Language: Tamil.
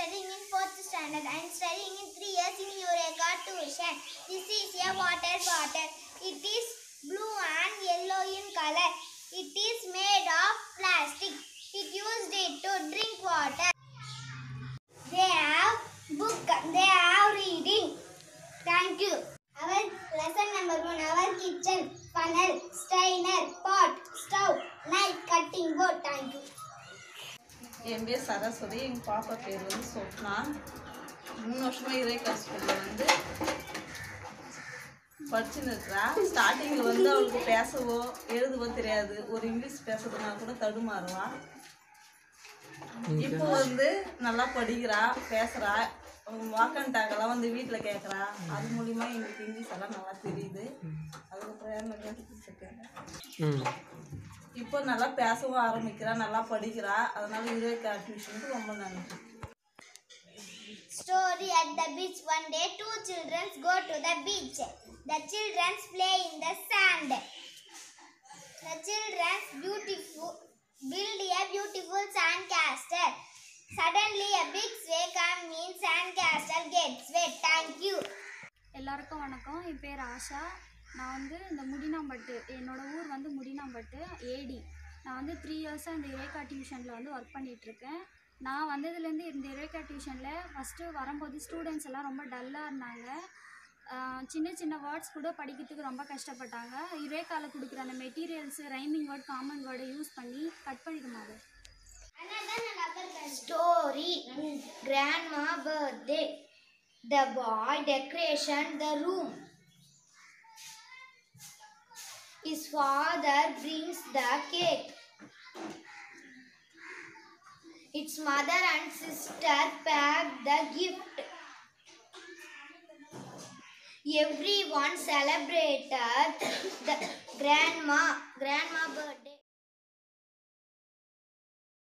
studying in fourth standard. I am studying in three years in Eureka tuition. This is a water bottle. It is blue and yellow in color. It is made of plastic. It used it to drink water. They have book. They have reading. Thank you. Our lesson number one. Our kitchen, funnel, strainer, pot, stove, knife, cutting board. Thank you. என் பேர் சரஸ்வதி எங்கள் பாப்பா பேர் வந்து சொப்னா மூணு வருஷமாக இறைக்கா ஸ்கூலில் வந்து படிச்சுன்னு இருக்கிறா ஸ்டார்டிங்கில் வந்து அவளுக்கு பேசவோ எழுதவோ தெரியாது ஒரு இங்கிலீஷ் பேசுறதுனா கூட தடுமாறுவா இப்போ வந்து நல்லா படிக்கிறா பேசுகிறா வாக்கன்டாக்கெல்லாம் வந்து வீட்டில் கேட்குறா அது மூலிமா எங்களுக்கு இங்கிலீஷ் எல்லாம் நல்லா தெரியுது அதுக்கப்புறம் ம் இப்போ நல்லா பேசவும் ஆரம்பிக்கிறா நல்லா படிக்கிறா அதனால இறைக்கா டியூஷனுக்கு ரொம்ப நன்றி Story at the beach. One day, two children go to the beach. The children play in the sand. The children beautiful build a beautiful sand castle. Suddenly, a big wave comes in sand castle gets wet. Thank you. எல்லாருக்கும் வணக்கம் என் பேர் ஆஷா நான் வந்து இந்த முடினாம்பட்டு என்னோட ஊர் வந்து முடினாம்பட்டு ஏடி நான் வந்து த்ரீ இயர்ஸாக இந்த இறைக்கா டியூஷனில் வந்து ஒர்க் பண்ணிகிட்ருக்கேன் நான் வந்ததுலேருந்து இந்த இறைக்கா டியூஷனில் ஃபஸ்ட்டு வரும்போது ஸ்டூடெண்ட்ஸ் எல்லாம் ரொம்ப டல்லாக இருந்தாங்க ஆஹ் சின்ன சின்ன வேர்ட்ஸ் கூட படிக்கிறதுக்கு ரொம்ப கஷ்டப்பட்டாங்க இறைக்கால கொடுக்குற அந்த மெட்டீரியல்ஸ் ரைமிங் வேர்ட் காமன் வேர்டை யூஸ் பண்ணி கட் பண்ணிடுமாது Story Grandma birthday. The boy decoration the room. His father brings the cake. Its mother and sister pack the gift. Everyone celebrated the grandma grandma birthday.